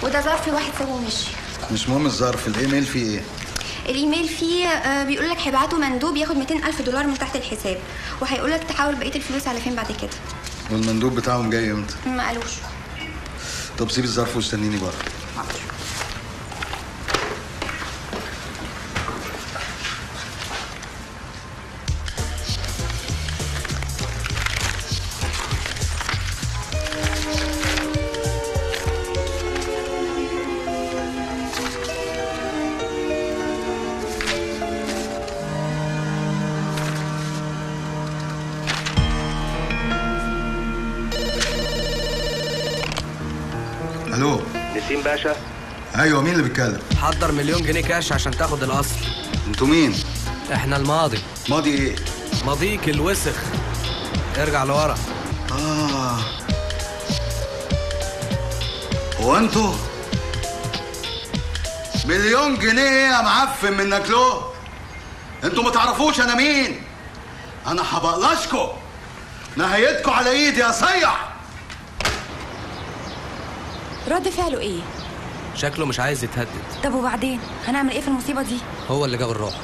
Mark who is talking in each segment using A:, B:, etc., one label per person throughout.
A: وده ظرف واحد سابه ومشي
B: مش مهم الظرف الايميل فيه ايه
A: الايميل فيه آه، بيقول لك هيبعتوا مندوب ياخد 200 الف دولار من تحت الحساب وهيقول لك تحول بقيه الفلوس على فين بعد كده
B: والمندوب بتاعهم جاي امتى
A: ما قالوش
B: طب سيب الظرف واستنيني بره الو
C: نسيم باشا
B: ايوه مين اللي بيتكلم
D: حضر مليون جنيه كاش عشان تاخد الاصل
B: انتوا مين
D: احنا الماضي
B: ماضي ايه
D: ماضيك الوسخ ارجع لورا
B: اه هو انتوا مليون جنيه يا معفن منك له انتوا ما تعرفوش انا مين انا هبقلشكوا نهايتكوا على ايدي يا صيع
E: رد فعله ايه
D: شكله مش عايز يتهدد
E: طب وبعدين هنعمل ايه في المصيبه دي
D: هو اللي جاب الروح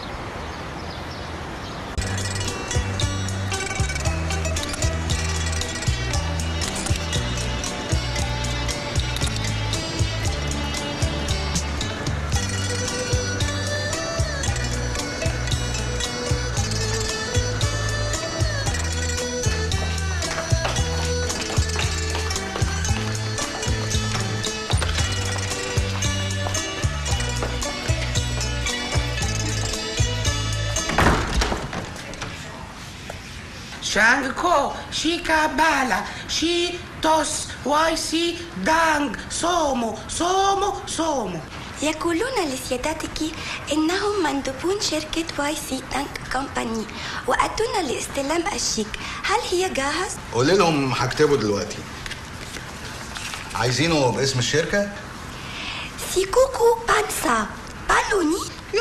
F: Shango, Shikabala, Shi, Tos, Waisi, Dang, Somo, Somo, Somo.
G: يقولون لسيادتك إنهم مندوبون شركة واي سي تانك كومباني وأتونا لاستلام الشيك هل هي جاهز؟
B: قول لهم هكتبه دلوقتي عايزينه باسم الشركه
G: سيكوكو بانسا بالوني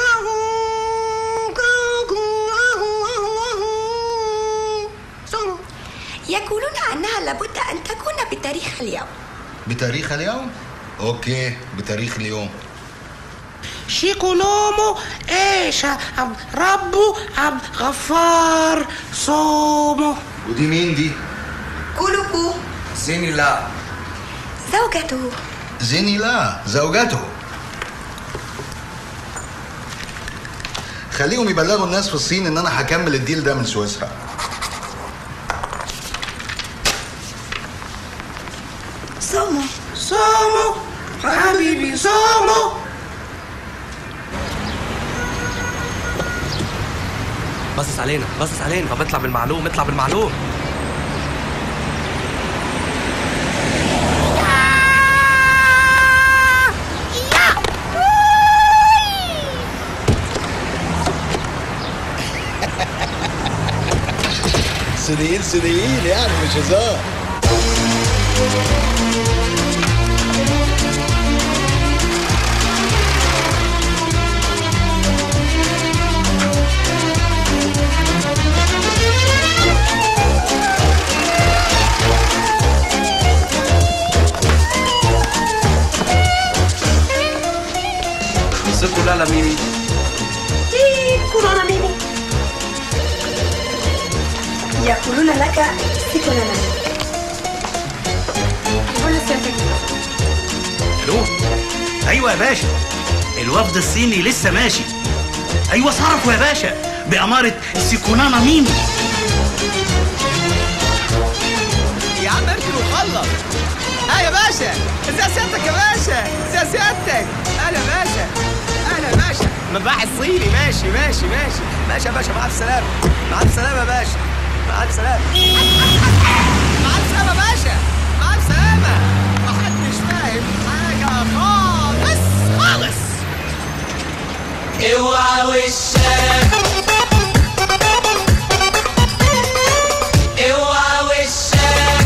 G: يقولون أنها لابد أن تكون بتاريخ اليوم
B: بتاريخ اليوم اوكي بتاريخ اليوم
F: شيكولومو ايشا عبد ربو عبد غفار صومو
B: ودي مين دي
G: كولوكو
D: زيني لا
G: زوجته
B: زيني لا زوجته خليهم يبلغوا الناس في الصين ان انا هكمل الديل ده من سويسرا
G: سومو
F: صومو حبيبي صومو
D: باصص علينا باصص علينا طب اطلع بالمعلوم اطلع بالمعلوم
B: صينيين صينيين يعني مش هزار
D: سيبكوا لا لا ميمي
G: كورونا ميمي يقولون لك سيكونا
H: الو ايوه يا باشا الوفد الصيني لسه ماشي ايوه صرفوا يا باشا باماره سيكونانا ميمي
I: يا عم اركن وخلص ها يا باشا ازي سيادتك يا باشا ازي سيادتك اهلا يا باشا اهلا يا باشا مباحث صيني ماشي ماشي ماشي ماشي يا باشا مع السلامه مع السلامه يا باشا مع السلامه مع السلامه يا باشا مع السلامه محدش فاهم حاجه خالص خالص
J: اوعى وشك اوعى وشك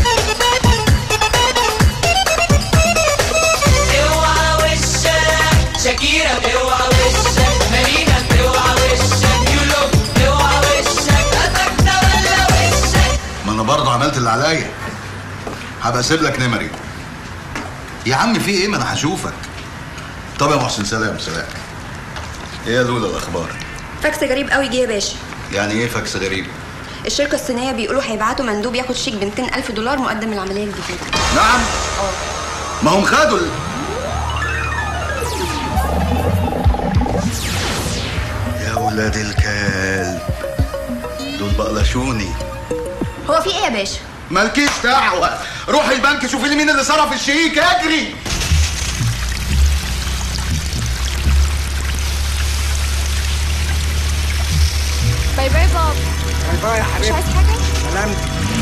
J: اوعى وشك شاكيرا اوعى وشك مارينا اوعى وشك يولو اوعى وشك اتك ولا وشك
B: ما انا برضه عملت اللي عليا هبقى اسيب لك نمري يا عم في ايه ما انا هشوفك طب يا محسن سلام سلام ايه يا لولا الاخبار
A: فاكس غريب قوي جه يا باشا
B: يعني ايه فاكس غريب
A: الشركه الصينيه بيقولوا هيبعتوا مندوب ياخد شيك ب 200 الف دولار مقدم العمليه الجديده
B: نعم ما هم خدوا ال... يا ولاد الكلب دول بقلشوني
A: هو في ايه يا باشا
B: مالكيش دعوة روح البنك شوفي لي مين اللي صرف الشيك اجري
E: باي باي بابا
F: باي باي يا
E: مش
F: حبيبي
E: عايز حاجه
F: سلامتك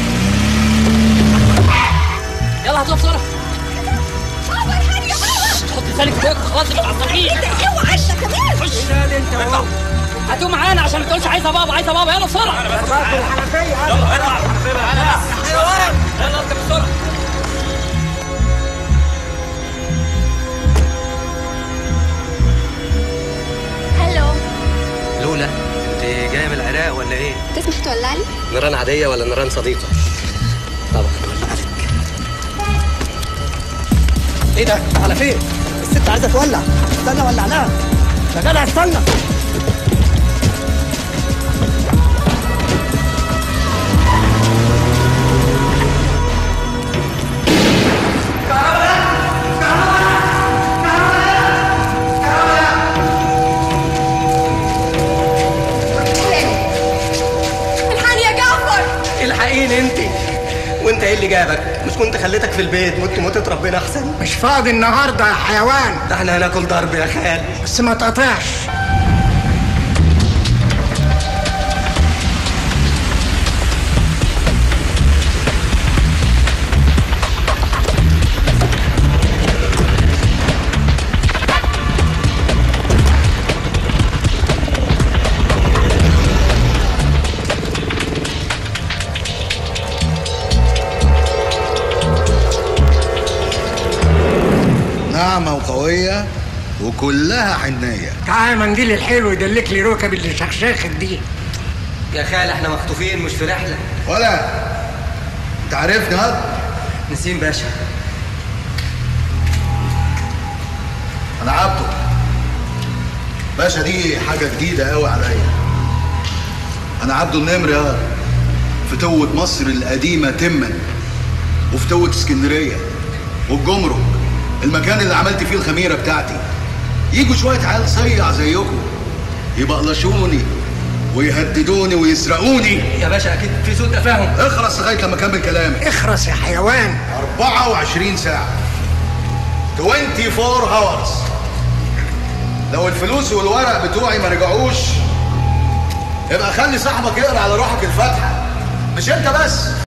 C: يلا هاتوا بسرعه
E: بابا الحقني يا بابا
C: حط لسانك في بوقك خلاص يبقى عصبيين
E: اوعى انت كمان
C: خش
F: لا انت اهو
C: هاتوه معانا عشان ما تقولش عايزه بابا عايزه بابا يلا بسرعه
F: باكل الحنفيه
C: يلا اطلع يلا انت بسرعه
A: هلو
D: لولا انت جايه من العراق ولا ايه
A: تسمح تولع لي
D: نيران عاديه ولا نيران صديقه طبعا ولعتك
F: ايه ده على فين الست عايزه تولع استنى ولعناها يا جدع استنى
E: الحقني يا جعفر
I: الحقيني انت وانت ايه اللي جابك مش كنت خليتك في البيت مت موتة ربنا احسن
F: مش فاضي النهارده يا حيوان
I: ده احنا هناكل ضرب يا خال
F: بس ما تقطعش
B: ناعمة وقوية وكلها حنية
F: تعالى منديل الحلو يدلك لي ركب اللي شخشاخت دي
I: يا خال احنا مخطوفين مش في رحله
B: ولا انت عارفني هاد
I: نسيم باشا
B: انا عبده باشا دي حاجة جديدة قوي عليا انا عبده النمر يا فتوة مصر القديمة تما وفتوة اسكندرية والجمرك المكان اللي عملت فيه الخميرة بتاعتي يجوا شوية عيال صيع زيكم يبقلشوني ويهددوني ويسرقوني
I: يا باشا اكيد في سوء تفاهم
B: اخرس لغاية لما اكمل كلامي
F: اخرس يا حيوان
B: 24 ساعة 24 هاورز لو الفلوس والورق بتوعي ما رجعوش يبقى خلي صاحبك يقرا على روحك الفاتحة مش انت بس